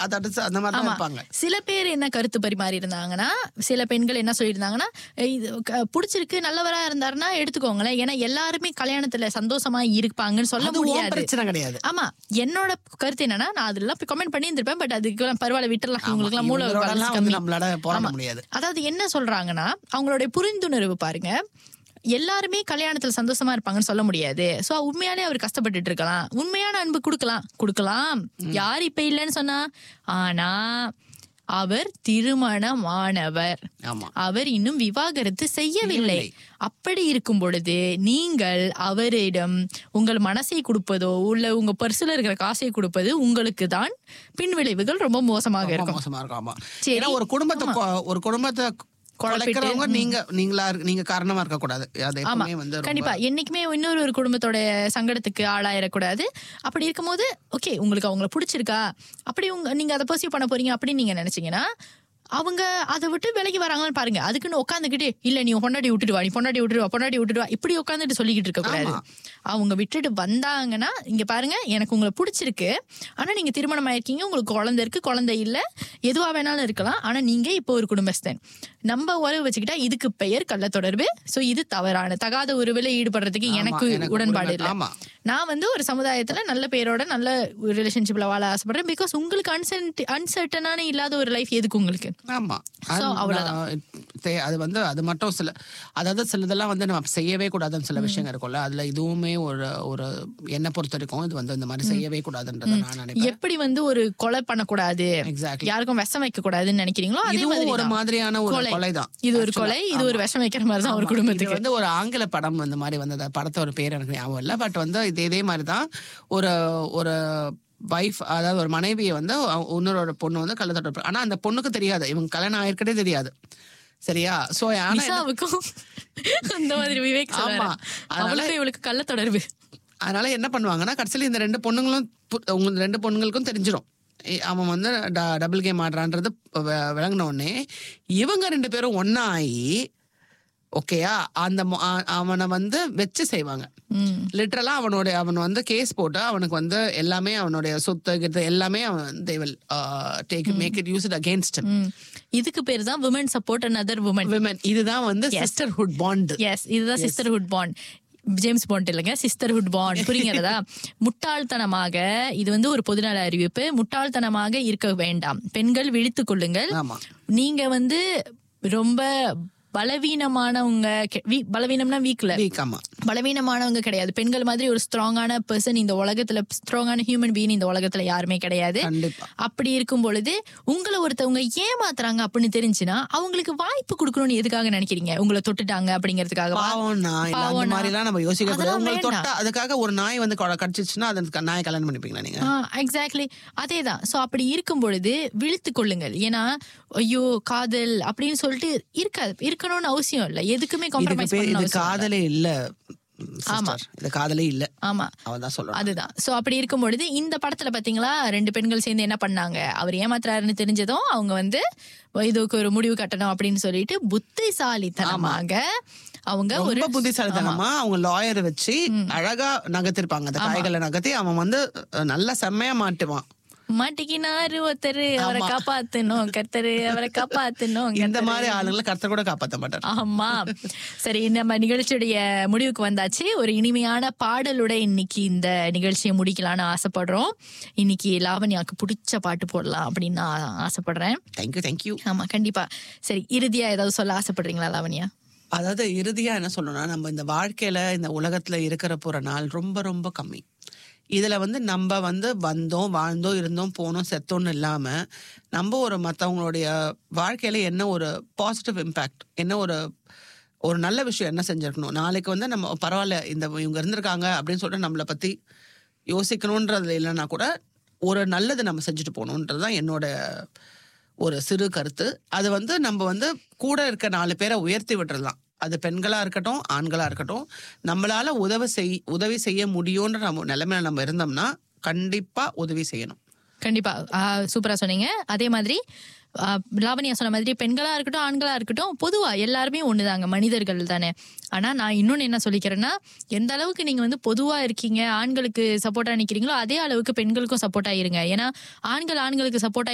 அதோட ச- அந்த மாதிரி தான் ஆமா. இருப்பாங்க சில பேர் என்ன கருத்து பரிமாறி இருந்தாங்கன்னா சில பெண்கள் என்ன சொல்லியிருந்தாங்கன்னா இது க- பிடிச்சிருக்கு நல்லவரா இருந்தாருன்னா எடுத்துக்கோங்களேன் ஏன்னா எல்லாருமே கல்யாணத்துல சந்தோஷமா இருப்பாங்கன்னு சொல்ல அது உன் முடியாது பிரச்சனை கிடையாது ஆமா என்னோட கருத்து என்னன்னா நான் அதெல்லாம் கமெண்ட் பண்ணி இருந்திருப்பேன் பட் அதுக்கு பரவாயில்ல விட்டுறலாம் இவங்களுக்கு எல்லாம் மூளை இவங்களோடலாம் வளர்ச்சி வந்து கம்மி நம்மளால போராட ஆமா. முடியாது அதாவது என்ன சொல்றாங்கன்னா அவங்களுடைய புரிந்துணர்வு பாருங்க எல்லாருமே கல்யாணத்துல சந்தோஷமா இருப்பாங்கன்னு சொல்ல முடியாது சோ உண்மையாலே அவர் கஷ்டப்பட்டுட்டு இருக்கலாம் உண்மையான அன்பு கொடுக்கலாம் கொடுக்கலாம் யார் இப்ப இல்லைன்னு சொன்னா ஆனா அவர் திருமணமானவர் ஆமா அவர் இன்னும் விவாகரத்து செய்யவில்லை அப்படி இருக்கும் பொழுது நீங்கள் அவரிடம் உங்கள் மனசை கொடுப்பதோ உள்ள உங்க பர்சுல இருக்கிற காசை கொடுப்பது உங்களுக்கு தான் பின்விளைவுகள் ரொம்ப மோசமாக ரொம்ப இருக்கும் மோசமா இருக்கும் ஆமா சரி. ஏன்னா ஒரு குடும்பத்தை கொ- ஒரு குடும்பத்தை குலைக்கிறவங்க நீங்க நீங்களா இரு- நீங்க காரணமா இருக்க கூடாது அது ஆமா எப்பவுமே வந்து ரொம்ப- கண்டிப்பா என்னைக்குமே இன்னொரு ஒரு குடும்பத்தோட சங்கடத்துக்கு ஆளாயிடக்கூடாது அப்படி இருக்கும்போது ஓகே உங்களுக்கு அவங்கள பிடிச்சிருக்கா அப்படி உங்க நீங்க அதை பர்சீவ் பண்ண போறீங்க அப்படின்னு நீங்க நினைச்சீங்கன்னா அவங்க அதை விட்டு விலகி வராங்கன்னு பாருங்க அதுக்குன்னு உட்காந்துக்கிட்டு இல்ல நீ பொண்டாடி விட்டுட்டு வா நீ பொண்டாடி விட்டுட்டு வா பொண்டாடி விட்டுட்டு வா இப்படி உட்காந்துட்டு சொல்லிக்கிட்டு இருக்க கூடாது அவங்க விட்டுட்டு வந்தாங்கன்னா இங்க பாருங்க எனக்கு உங்களை பிடிச்சிருக்கு ஆனா நீங்க திருமணம் ஆயிருக்கீங்க உங்களுக்கு குழந்தை இருக்கு குழந்தை இல்ல எதுவா வேணாலும் இருக்கலாம் ஆனா நீங்க இப்போ ஒரு குடும்பஸ்தன் நம்ம உறவு வச்சுக்கிட்டா இதுக்கு பெயர் கள்ள தொடர்பு சோ இது தவறான தகாத உறவுல ஈடுபடுறதுக்கு ஆமா, எனக்கு எனக்கு உடன்பாடு உடன்பாடு- இல்லை ஆமா. நான் வந்து ஒரு சமுதாயத்துல நல்ல பேரோட நல்ல ரிலேஷன்ஷிப்ல வாழ ஆசைப்படுறேன் பிகாஸ் உங்களுக்கு அன்சர்ட் அன்சர்டனான இல்லாத ஒரு லைஃப் எதுக்கு உங்களுக்கு ஆமா So, அது அவ்வளவுதான். நான் தே- அது வந்து அது மட்டும் சில அதாவது சிலதெல்லாம் வந்து நம்ம செய்யவே கூடாதுன்னு சில விஷயங்கள் இருக்கும்ல அதுல இதுவுமே ஒரு ஒரு என்னை பொறுத்த வரைக்கும் இது வந்து இந்த மாதிரி செய்யவே கூடாதுன்றதை நான் நினைப்பேன் எப்படி வந்து ஒரு கொலை பண்ணக்கூடாது எக்ஸாக்ட்லி யாருக்கும் விஷம் வைக்க கூடாதுன்னு நினைக்கிறீங்களோ அதே இதுவும் மாதிரி ஒரு தான். மாதிரியான ஒரு கொலை. கொலை தான் இது ஒரு கொலை இது ஒரு விஷம் வைக்கிற மாதிரி தான் ஒரு இது குடும்பத்துக்கு வந்து ஒரு ஆங்கில படம் இந்த மாதிரி வந்தது படத்தோட பேர் எனக்கு ஞாபகம் இல்லை பட் வந்து இது இதே மாதிரி தான் ஒரு ஒரு வைஃப் அதாவது ஒரு மனைவியை வந்து அவ- இன்னொரு பொண்ணு வந்து கள்ள தொடர்பு ஆனா அந்த பொண்ணுக்கு தெரியாது இவங்க கல்யாணம் ஆயிருக்கதே தெரியாது சரியா சோ ஆனா என்ன- நிஷாவுக்கும் அந்த மாதிரி விவேக் ஆமா. ஆமா அதனால- அவளுக்கும் இவளுக்கு கள்ள தொடர்பு அதனால என்ன பண்ணுவாங்கன்னா கடைசியில் இந்த ரெண்டு பொண்ணுங்களும் பு- உங்க ரெண்டு பொண்ணுங்களுக்கும் தெரிஞ்சிடும் ஏ, அவன் வந்து டபுள் கேம் ஆடுறான்றது வ- விளங்குன உடனே இவங்க ரெண்டு பேரும் ஒண்ணா ஆகி ஓகேயா அந்த மொ- அ- அவனை வந்து வச்சு செய்வாங்க ம். லிட்டரலா அவனுடைய அவன் வந்து கேஸ் போட்டு அவனுக்கு வந்து எல்லாமே அவனுடைய சொத்து கித்து எல்லாமே அவன் they will take make it use it against ம். இதுக்கு பேர் தான் women support and other woman women இதுதான் வந்து சிஸ்டர்ஹுட் பாண்ட் எஸ் இதுதான் சிஸ்டர்ஹுட் பாண்ட் ஜேம்ஸ் பாண்ட் இல்லைங்க சிஸ்டர்ஹுட் பாண்ட் புரியுறதா முட்டாள்தனமாக இது வந்து ஒரு பொதுநல அறிவிப்பு முட்டாள்தனமாக இருக்க வேண்டாம் பெண்கள் விழித்துக் கொள்ளுங்கள் ஆமா நீங்க வந்து ரொம்ப பலவீனமானவங்க கெ- வீ- பலவீனம்னா வீக்ல வீக் ஆமா பலவீனமானவங்க கிடையாது பெண்கள் மாதிரி ஒரு ஸ்ட்ராங்கான பர்சன் இந்த உலகத்துல ஸ்ட்ராங்கான ஹியூமன் பீன் இந்த உலகத்துல யாருமே கிடையாது கண்டிப்பா அப்படி இருக்கும் பொழுது உங்களை ஒருத்தவங்க ஏமாத்துறாங்க அப்படின்னு தெரிஞ்சுன்னா அவங்களுக்கு வாய்ப்பு கொடுக்கணும்னு எதுக்காக நினைக்கிறீங்க உங்களை தொட்டுட்டாங்க அப்படிங்கிறதுக்காக பாவம் நாய் இல்ல, அந்த பாவம் மாதிரி எல்லாம் நம்ம யோசிக்க கூடாது அதெல்லாம் உங்களை வேண்டாம். தொட்டா அதுக்காக ஒரு நாய் வந்து கொ- கடிச்சிச்சுன்னா அது நாய் கல்யாணம் பண்ணிப்பீங்களா நீங்க எக்ஸாக்ட்லி அதேதான் சோ அப்படி இருக்கும் பொழுது விழித்து கொள்ளுங்கள் ஏன்னா ஐயோ காதல் அப்படின்னு சொல்லிட்டு இருக்காது இருக்கணும்னு அவசியம் இல்ல எதுக்குமே இதுக்கு காம்ப்ரமைஸ் பேர் பண்ணணும் இது அவசியம் இல்ல. காதலே இல்ல சிஸ்டர் இது காதலே இல்ல ஆமா அவன் தான் சொல்றான் அதுதான் சோ அப்படி இருக்கும் பொழுது இந்த படத்துல பாத்தீங்களா ரெண்டு பெண்கள் சேர்ந்து என்ன பண்ணாங்க அவர் ஏமாத்துறாருன்னு தெரிஞ்சதும் அவங்க வந்து இதுக்கு ஒரு முடிவு கட்டணும் அப்படின்னு சொல்லிட்டு புத்திசாலித்தனமாக அவங்க ஒரு ரொம்ப புத்திசாலித்தனமா அவங்க லாயரை வச்சு அழகா நகர்த்திருப்பாங்க அந்த காய்களை நகர்த்தி அவன் வந்து அஹ், நல்லா செம்மையா மாட்டுவான் மாட்டிக்கினாரு ஒருத்தரு அவரை காப்பாத்தணும் கர்த்தரு அவரை காப்பாத்தணும் இந்த மாதிரி ஆளுங்களை கருத்தை கூட காப்பாத்த மாட்டார் ஆமா சரி நம்ம நிகழ்ச்சியுடைய முடிவுக்கு வந்தாச்சு ஒரு இனிமையான பாடலோட இன்னைக்கு இந்த நிகழ்ச்சியை முடிக்கலாம்னு ஆசைப்படுறோம் இன்னைக்கு லாவண்யாக்கு பிடிச்ச பாட்டு போடலாம் அப்படின்னு நான் ஆசைப்படுறேன் தேங்க்யூ தேங்க்யூ ஆமா கண்டிப்பா சரி இறுதியா ஏதாவது சொல்ல ஆசைப்படுறீங்களா லாவண்யா அதாவது இறுதியா என்ன சொல்லணும்னா நம்ம இந்த வாழ்க்கையில இந்த உலகத்துல இருக்கிற போற நாள் ரொம்ப ரொம்ப கம்மி இதுல வந்து நம்ம வந்து வந்தோம் வாழ்ந்தோம் இருந்தோம் போனோம் செத்தோம்னு இல்லாம நம்ம ஒரு மத்தவங்களுடைய வாழ்க்கையில என்ன ஒரு பாசிட்டிவ் இம்பாக்ட் என்ன ஒரு ஒரு நல்ல விஷயம் என்ன செஞ்சிருக்கணும் நாளைக்கு வந்து நம்ம பரவாயில்ல இந்த இவங்க இருந்திருக்காங்க அப்படின்னு சொல்லிட்டு நம்மளை பத்தி யோசிக்கணுன்றதுல இல்லைன்னா கூட ஒரு நல்லது நம்ம செஞ்சுட்டு போகணுன்றது தான் என்னோட ஒரு சிறு கருத்து அது வந்து நம்ம வந்து கூட இருக்க நாலு பேரை உயர்த்தி விட்டுறலாம் அது பெண்களா இருக்கட்டும் ஆண்களா இருக்கட்டும் நம்மளால உதவி செய் உதவி செய்ய முடியும்ன்ற நம்ம நிலைமையில நம்ம இருந்தோம்னா கண்டிப்பா உதவி செய்யணும் கண்டிப்பா சூப்பரா சொன்னீங்க அதே மாதிரி ஆ, லாவண்யா சொன்ன மாதிரி பெண்களா இருக்கட்டும் ஆண்களா இருக்கட்டும் பொதுவா எல்லாருமே ஒண்ணுதாங்க மனிதர்கள் தானே ஆனா நான் இன்னொன்னு என்ன சொல்லிக்கிறேன்னா எந்த அளவுக்கு நீங்க வந்து பொதுவா இருக்கீங்க ஆண்களுக்கு சப்போர்ட்டா நிக்கிறீங்களோ அதே அளவுக்கு பெண்களுக்கும் சப்போர்ட்டா இருங்க ஏன்னா ஆண்கள் ஆண்களுக்கு சப்போர்ட்டா